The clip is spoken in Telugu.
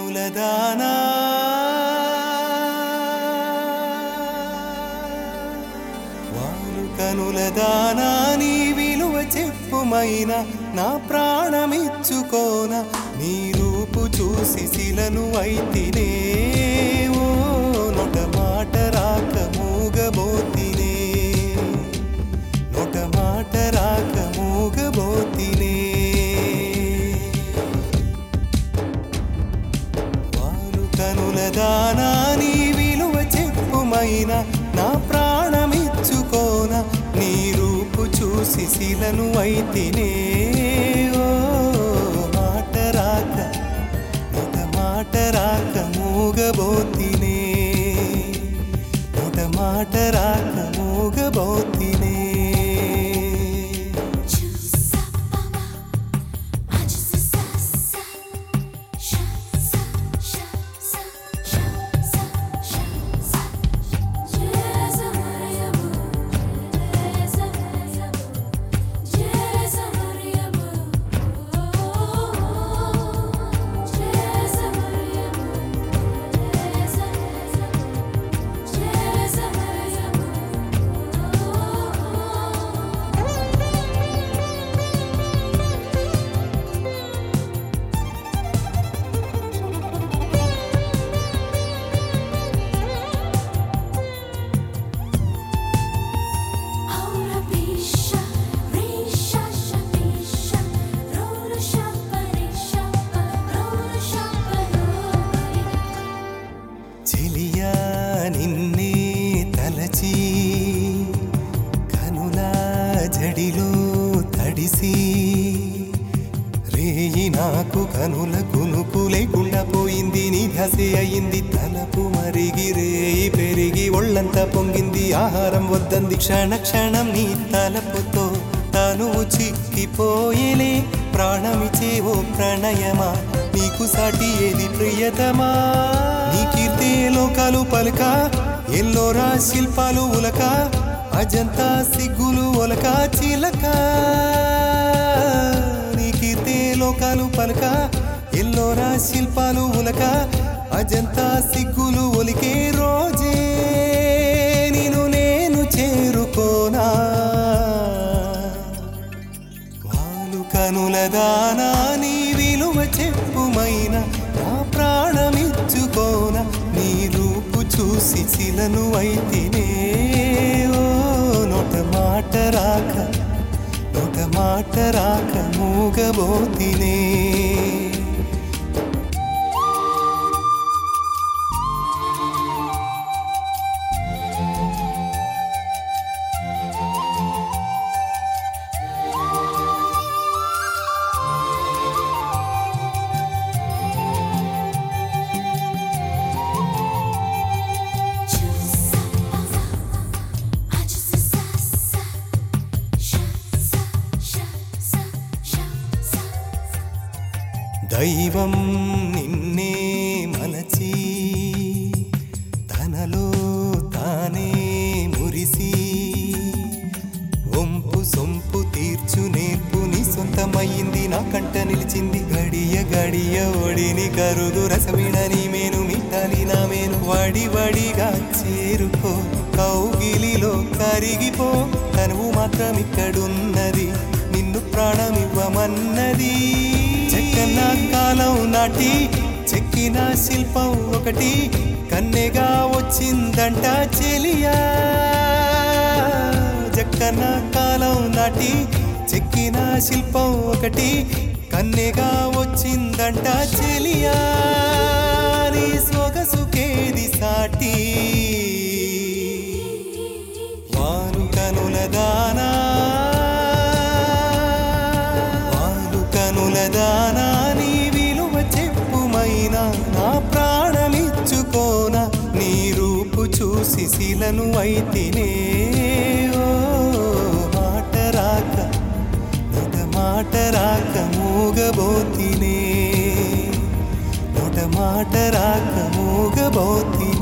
కనుల దానా వాలు కనుల దానా నీ విలువ చెప్పుమైన నా ప్రాణమిచ్చుకోన నీ రూపు చూసి శిలను అయితినే ఓ నొట మాట రాక మూగబోతినే నొట మాట రాక మూగబోతినే వారు కనుల దానా నీ విలువ చెప్పుమైన నా ప్రాణమిచ్చుకోన నీ రూపు చూసి శిలను అయితినే ఓ మాట రాక నొట మాట రాక మూగబోతినే నొట మాట రాక మూగబోతినే Chusa mama, ajusa sa sa, sha sa sha sa sha sa sha sa. Jeza Maria bu, Jeza Maria bu, Jeza Maria bu, Jeza Maria bu, Jeza Jeza Maria bu. Aura bisha, risha, shapisha, rora shapa, rishapa, rora shapa, rori. చెలియా నిన్నే తలచి కనుల జడిలో తడిసి రేయి నాకు కనుల కునుకు లేకుండా పోయింది నీ ధ్యాసే అయింది తలపు మరిగి రేయి పెరిగి ఒళ్ళంతా పొంగింది ఆహారం వద్దంది క్షణ క్షణం నీ తలపుతో తనువు చిక్కిపోయేలే ప్రాణమిచే ఓ ప్రణయమా నీకు సాటి ఏది ప్రియతమా నీ కీర్తే లోకాలు పలుక ఎల్లోరా శిల్పాలు ఉలక అజంతా సిగ్గులు ఒలక చిలక నీ కీర్తే లోకాలు పలుక ఎల్లోరా శిల్పాలు ఉలక అజంతా సిగ్గులు ఒలికే రోజే నేను నేను చేరుకోనా వాలు కనుల దానా నీ విలువ చెప్పుమైన నా ప్రాణమిచ్చుకోన నీ రూపు చూసి శిలను అయితేనే ఓ నొట మాట రాక నొట మాట రాక మూగబోతినే Chusa mama, ajusa sa sa, sha sa sha sa sha sa. దైవం నిన్నే మలచి తనలో తానే మురిసి వంపు సొంపు తీర్చు నేర్పు నీ సొంతమయ్యింది నా కంట నిలిచింది గడియ గడియ ఒడిని కరుగు రసమిడని మేను మిట్టాలి నా మేను వడి వడిగా చేరుకో కౌగిలిలో కరిగిపో తనువు మాత్రం ఇక్కడున్నది నిన్ను ప్రాణమివ్వమన్నది చెక్కన కాలం నాటి చెక్కిన శిల్పం ఒకటి కన్నెగా వచ్చిందంట చెలియా జక్కన కాలం నాటి చెక్కిన శిల్పం ఒకటి కన్నెగా వచ్చిందంట చెలియా నీ సొగసుకేది సాటి వారు కనుల దానా వారు కనుల దానా నీ విలువ చెప్పుమైన నా ప్రాణమిచ్చుకోన నీ రూపు చూసి శిలను అయితేనే ఓ మాట రాక నొట మాట రాక మూగబోతినే నొట మాట రాక మూగబోతినే